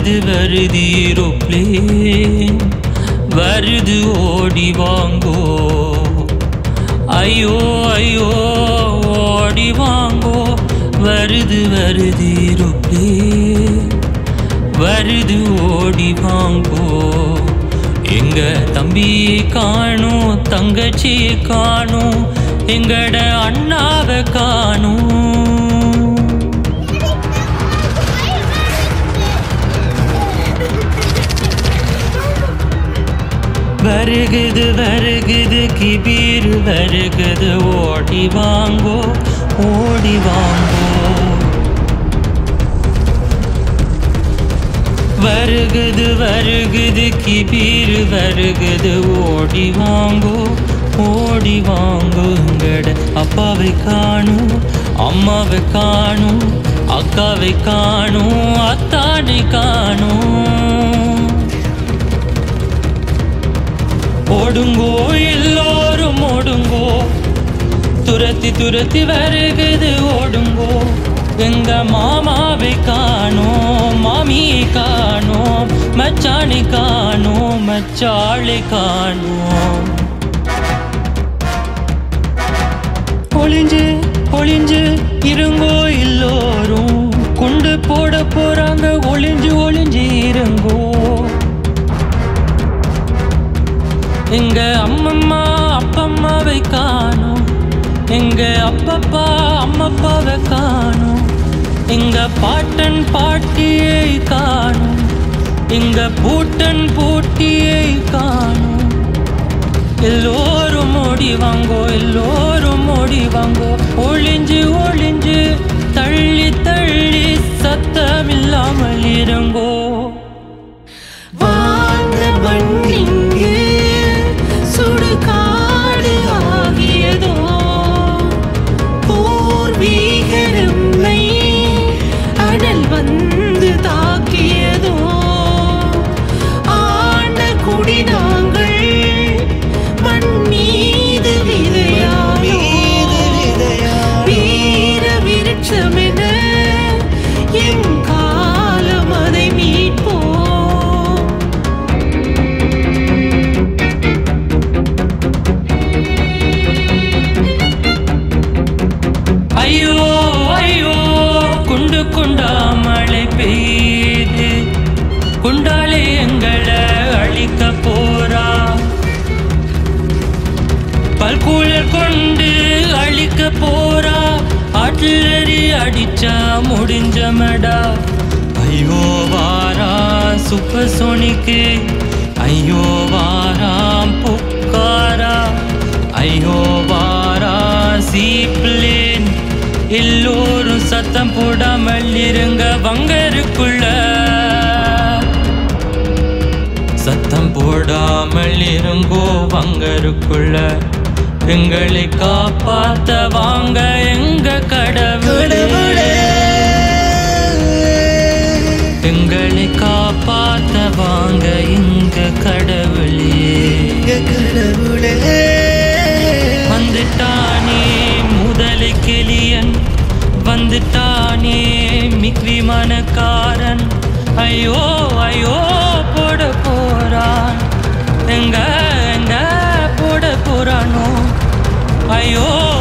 வருது வருது ஏரோப்ளேன் வருது ஓடி வாங்கோ ஐயோ ஐயோ ஓடி வாங்கோ வருது வருது ஏரோப்ளேன் வருது ஓடி வாங்கோ எங்க தம்பியை காணும் தங்கச்சியை காணும் எங்கட அண்ணாவை காணும் வருகுது வருகுது கிபீர் வருகுது ஓடி வாங்கோ ஓடி வாங்கோ வருகுது வருகுது கிபீர் வருகுது ஓடி வாங்கோ ஓடி வாங்கோ உங்கட அப்பாவை காணும் அம்மாவை காணும் அக்காவை காணும் அத்தானை காணும் ஓடுங்கோ எல்லோரும் ஓடுங்கோ துரத்தி துரத்தி வருகுது ஓடுங்கோ எங்க மாமாவை காணோம் மாமியை காணோம் மச்சானை காணோம் மச்சாளை காணோம் ஒளிஞ்சு ஒளிஞ்சு இருங்கோ எல்லோரும் கொண்டு போட போறாங்க ஒளிஞ்சு ஒளிஞ்சு இருங்கோ எங்க அம்மம்மா அப்பம்மாவை காணோம் எங்க அப்பப்பா அம்மப்பாவை காணோம் எங்க பாட்டன் பாட்டியை காணோம் எங்க பூட்டன் பூட்டியை காணோம் எல்லோரும் ஓடி வாங்கோ எல்லோரும் ஓடி வாங்கோ ஒளிஞ்சு ஒளிஞ்சு தள்ளி தள்ளி சத்தமில்லாமல் இருங்கோ வாழ்ந்த மண்ணிங்கு சுடுகாடு ஆகியதோ பூர்வீகரம்மை அனல் வந்து தாக்கியதோ ஆண்ட குடி நாங்கள் மண் மீது விதையானோ வீர விருட்சமென என் காலம் அதை மீட்போம் ஐயோ ஐயோ குண்டு குண்டா மழை பெய்யுது குண்டாலே எங்களை அழிக்க போறா பல்கூழல் கொண்டு அழிக்க போறா ஆட்டிலரி அடிச்சா முடிஞ்சமடா ஐயோ வாரா சூப்பர் சோனிக்கு ஐயோ வாராம் புக்காரா ஐயோ வாரா சீப்ளேன் எல்லோரும் சத்தம் போடாமல் இருங்க வங்கருக்குள்ள சத்தம் போடாமல் இருங்கோ வங்கருக்குள்ள எங்களை காப்பாத்த வாங்க எங்க கடவுளே எங்களை காப்பாத்த வாங்க எங்க கடவுளே வந்துட்டானே முதலை கிளியன் வந்துட்டானே மிக்விமானக்காரன் ஐயோ ஐயோ போட போறான் எங்க எங்க போட போறானோ ஐயோ